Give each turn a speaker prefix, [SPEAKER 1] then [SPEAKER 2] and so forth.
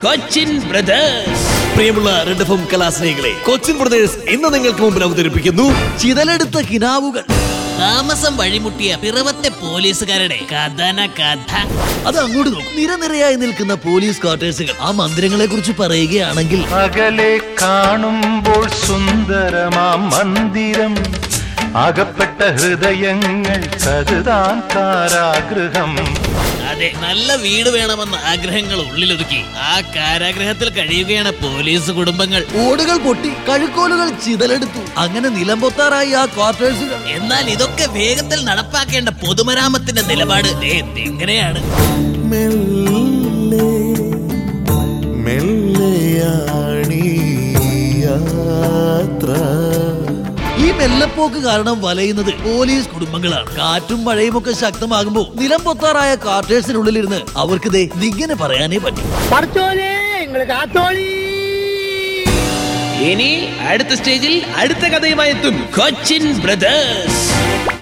[SPEAKER 1] Cochin brothers പ്രിയമുള്ള red F കലാസ്നേഹികളെ Cochin brothers ഇന്ന് നിങ്ങൾക്ക് മുമ്പിൽ അവതരിപ്പിക്കുന്നു ചിതലെടുത്ത കിനാവുകൾ
[SPEAKER 2] താമസം വഴിമുട്ടിയ പിറവത്തെ പോലീസുകാരുടെ കഥന കഥ
[SPEAKER 1] അത് അങ്ങോട്ട് നോക്കും നിരനിരയായി നിൽക്കുന്ന പോലീസ് ക്വാർട്ടേഴ്സുകൾ ആ മന്ദിരങ്ങളെ കുറിച്ച് പറയുകയാണെങ്കിൽ
[SPEAKER 3] അകലെ കാണുമ്പോൾ സുന്ദരമാം മന്ദിരം അകപ്പെട്ട ഹൃദയങ്ങൾ കരുതാൻ കാരാഗൃഹം
[SPEAKER 2] അതെ നല്ല വീട് വേണമെന്ന ആഗ്രഹങ്ങൾ ഉള്ളിലൊതുക്കി ആ കാരാഗ്രഹത്തിൽ കഴിയുകയാണ് പോലീസ് കുടുംബങ്ങൾ
[SPEAKER 1] ഓടുകൾ പൊട്ടി കഴുക്കോലുകൾ ചിതലെടുത്തു അങ്ങനെ നിലംപൊത്താറായി ആ ക്വാർട്ടേഴ്സുകൾ
[SPEAKER 2] എന്നാൽ ഇതൊക്കെ വേഗത്തിൽ നടപ്പാക്കേണ്ട പൊതുമരാമത്തിന്റെ നിലപാട് ദേ എങ്ങനെയാണ്
[SPEAKER 4] മെല്ലെ മെല്ലെയാണീ യാത്ര
[SPEAKER 1] ഈ മെല്ലപ്പോക്ക് കാരണം വലയുന്നത് പോലീസ് കുടുംബങ്ങളാണ് കാറ്റും മഴയും ഒക്കെ ശക്തമാകുമ്പോൾ നിലം പൊത്താറായ ക്വാർട്ടേഴ്സിനുള്ളിലിരുന്ന് അവർക്ക് ദേ ഇങ്ങനെ പറയാനേ പറ്റും
[SPEAKER 5] പഠിച്ചോലേ നിങ്ങള് കാത്തോളി
[SPEAKER 1] ഇനി അടുത്ത സ്റ്റേജിൽ അടുത്ത കഥയുമായി എത്തും കൊച്ചിൻ ബ്രദേഴ്സ്